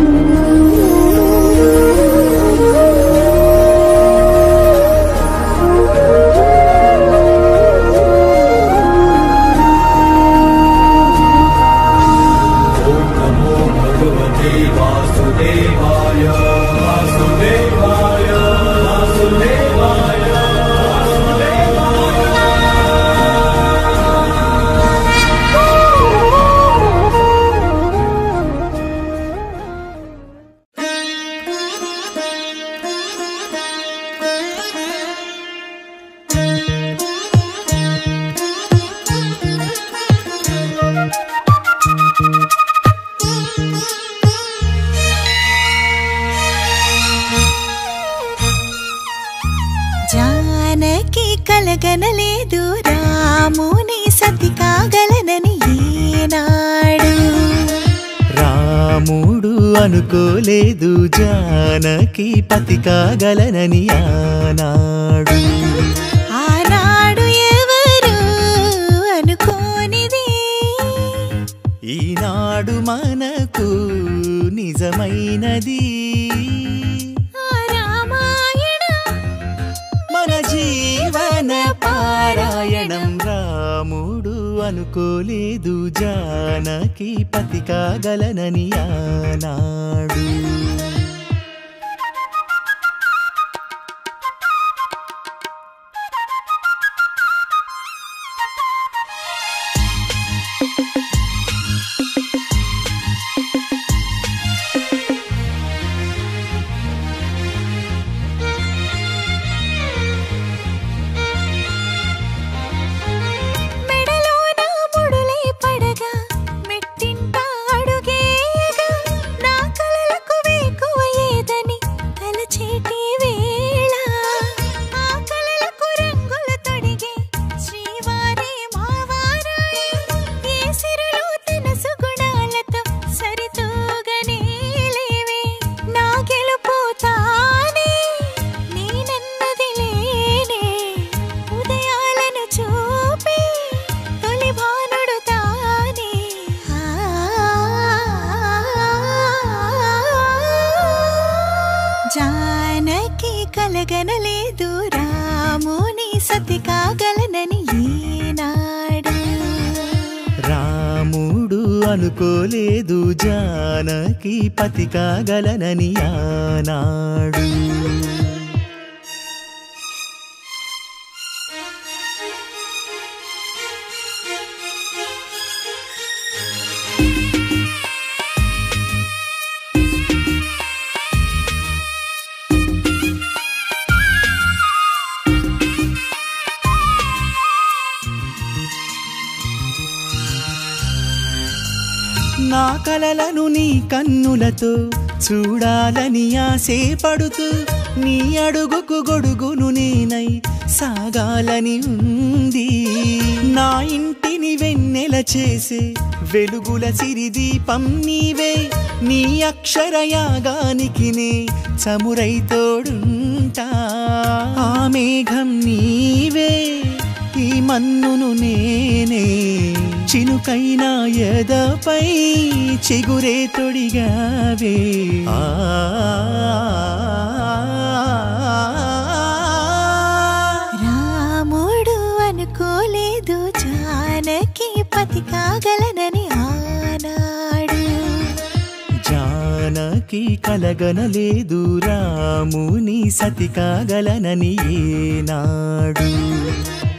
జానకి కలగనలేదు రాముని సతి కాగలనని ఏనాడు రాముడు అనుకోలేదు జానకి పతి కాగలనని ఆనాడు ఆనాడు ఎవరు అనుకోనిది ఈనాడు మనకు నిజమైనది ఆ రామాయణం మన జీవన పారాయణం రాముడు అనుకోలేదు జానకి పతి కాగలనని ఆనాడు మెడలోన ముడులే పడగా మెట్టింట అడుగేయగా నా కలలకు వేకువ ఏదని తలచేటి వేళ ఆ కలలకు రంగుల తొడిగే శ్రీవారి మావారాయే ఏ సిరులు తన సుగుణాలతో సరితూగనే లేవే నా గెలుపు తానే నేనన్నది లేనే ఉదయాలను చూపి తొలి భానుడు తానే జానకి కలగనలేదు రాముని సతి కాగలనని ఈనాడు రాముడు అనుకోలేదు జానకి పతి కాగలనని ఆనాడు నా కలలను నీ కన్నులతో చూడాలని ఆసే పడుతూ నీ అడుగుకు గొడుగును నేనై సాగాలని ఉంది నా ఇంటిని వెన్నెల చేసే వెలుగుల సిరిదీపం నీవే నీ అక్షరయాగానికి నే చమురై తోడుంటా ఆ మేఘం నీవే ఈ మన్నును నేనే చినుకైనా ఎదపై చిగురే తొడిగావే ఆ రాముడు అనుకోలేదు జానకి పతి కాగలనని ఆనాడు జానకి కలగనలేదు రాముని సతి కాగలనని ఏనాడు